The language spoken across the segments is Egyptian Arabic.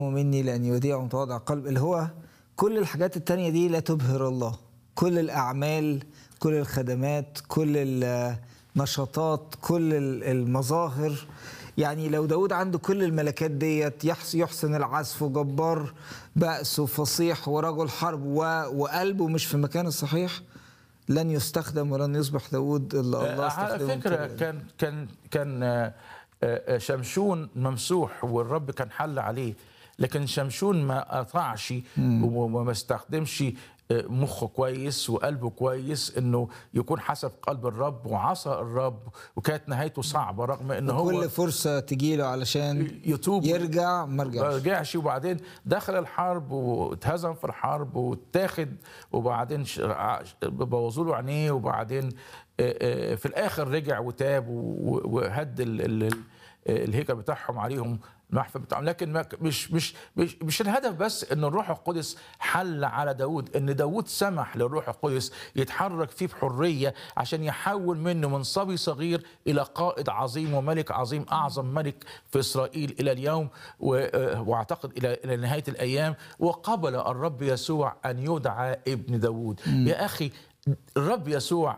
مني لأن يوديع متواضع قلب اللي هو كل الحاجات التانية دي لا تبهر الله كل الأعمال كل الخدمات كل النشاطات كل المظاهر يعني لو داود عنده كل الملكات ديت يحس- يحسن العزف وجبار بأس وفصيح ورجل حرب و- وقلبه مش في مكان الصحيح لن يستخدم ولن يصبح داود إلا الله على استخدمه فكره بطريقة. كان كان كان آه، آه، شمشون ممسوح والرب كان حل عليه لكن شمشون ما قطعش وما استخدمش آه، مخه كويس وقلبه كويس انه يكون حسب قلب الرب وعصى الرب وكانت نهايته صعبه رغم ان هو كل فرصة تجيله علشان يتوب يرجع ما ما رجعش رجعش وبعدين دخل الحرب واتهزم في الحرب واتاخد وبعدين ش- ع- بوظوا له عينيه وبعدين آه، آه، في الاخر رجع وتاب و- وهد ال- ال- ال- الهيكل بتاعهم عليهم المحفل بتاعهم لكن ما ك- مش مش مش, مش الهدف بس ان الروح القدس حل على داود ان داود سمح للروح القدس يتحرك فيه بحريه عشان يحول منه من صبي صغير الى قائد عظيم وملك عظيم اعظم ملك في اسرائيل الى اليوم و- آه، واعتقد الى الى نهايه الايام وقبل الرب يسوع ان يدعى ابن داود يا اخي الرب يسوع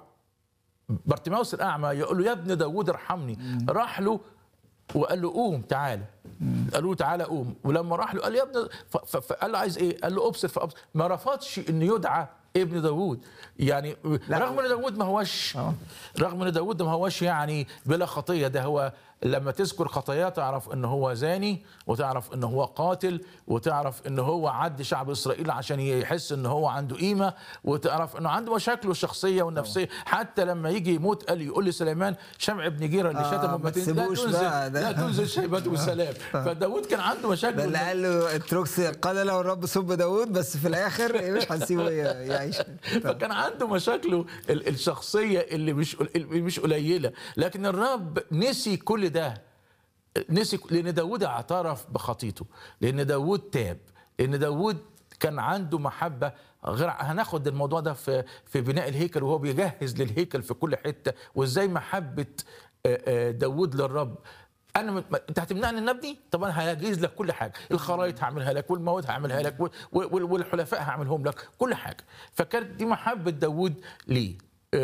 بارتيماوس الاعمى يقول له يا ابن داود ارحمني راح له وقال له قوم تعالى قال له تعالى قوم ولما راح له قال له يا ابن ف- ف- فقال له عايز ايه قال له ابصر فابصر ما رفضش ان يدعى ابن داود يعني رغم ان داود ما هوش رغم ان داود ما هوش يعني بلا خطيه ده هو لما تذكر خطاياه تعرف ان هو زاني وتعرف ان هو قاتل وتعرف ان هو عد شعب اسرائيل عشان يحس ان هو عنده قيمه وتعرف انه عنده مشاكله الشخصيه والنفسيه حتى لما يجي يموت قال يقول لسليمان شمع ابن جيره اللي آه، شتمه ما ما تن- لا تسيبوش تنزل بقى ده. لا تنزل شيبته والسلام فداود كان عنده ده مشاكل اللي قال له اتركس قال له الرب سب داود بس في الاخر مش هنسيبه يعيش فكان عنده مشاكله ال- الشخصيه اللي مش اللي مش قليله لكن الرب نسي كل ده نسي لان داود اعترف بخطيته لان داود تاب لان داود كان عنده محبه غير هناخد الموضوع ده في في بناء الهيكل وهو بيجهز للهيكل في كل حته وازاي محبه آه، آه، داود للرب انا م- م- انت هتمنعني ان ابني طب انا هجهز لك كل حاجه الخرايط هعملها لك والمواد هعملها لك وال- وال- والحلفاء هعملهم لك كل حاجه فكانت دي محبه داود ليه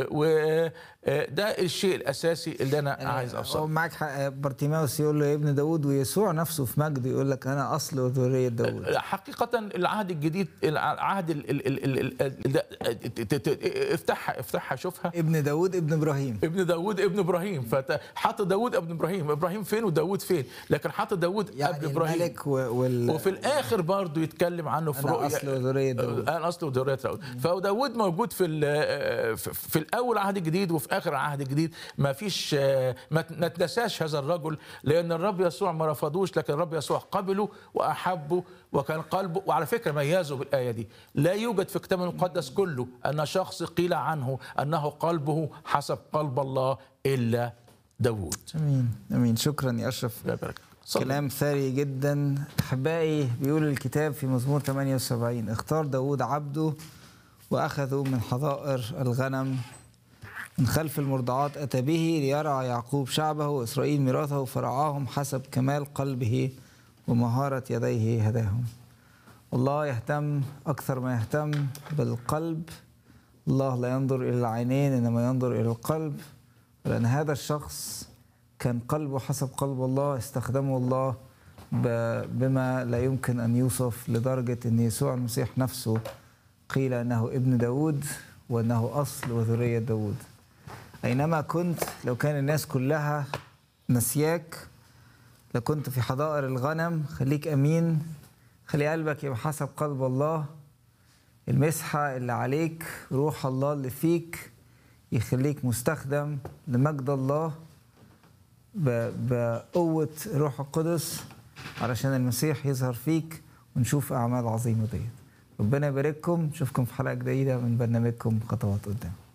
وده الشيء الاساسي اللي انا عايز هو اوصله معاك حق بارتيماوس يقول له يا ابن داود ويسوع نفسه في مجد يقول لك انا اصل وذريه داود حقيقة العهد الجديد العهد ال ال ال ال ال ال ت- ت- افتحها افتحها شوفها ابن داود ابن ابراهيم ابن داود ابن ابراهيم فحط داود ابن ابراهيم ابراهيم فين وداود فين لكن حط داود يعني ابن ابراهيم الملك و- وال وفي الاخر برضه يتكلم عنه في أنا رؤيا أصل وذرية داود. انا اصل وذريه داود فداود موجود في ال- في في الاول عهد الجديد وفي اخر العهد الجديد ما فيش ما ت- ما تنساش هذا الرجل لان الرب يسوع ما رفضوش لكن الرب يسوع قبله واحبه وكان قلبه وعلى فكره ميزه بالايه دي لا يوجد في الكتاب المقدس كله ان شخص قيل عنه انه قلبه حسب قلب الله الا داود امين امين شكرا يا اشرف لا يبارك صلي. كلام ثري جدا احبائي بيقول الكتاب في مزمور 78 اختار داود عبده واخذوا من حظائر الغنم من خلف المرضعات اتى به ليرعى يعقوب شعبه واسرائيل ميراثه فرعاهم حسب كمال قلبه ومهاره يديه هداهم الله يهتم اكثر ما يهتم بالقلب الله لا ينظر الى العينين انما ينظر الى القلب لان هذا الشخص كان قلبه حسب قلب الله استخدمه الله ب- بما لا يمكن ان يوصف لدرجه ان يسوع المسيح نفسه قيل انه ابن داود وانه اصل وذريه داود اينما كنت لو كان الناس كلها نسياك لكنت في حظائر الغنم خليك امين خلي قلبك يبقى حسب قلب الله المسحه اللي عليك روح الله اللي فيك يخليك مستخدم لمجد الله ب- بقوة روح القدس علشان المسيح يظهر فيك ونشوف أعمال عظيمة ديت ربنا يبارككم نشوفكم في حلقة جديدة من برنامجكم خطوات قدام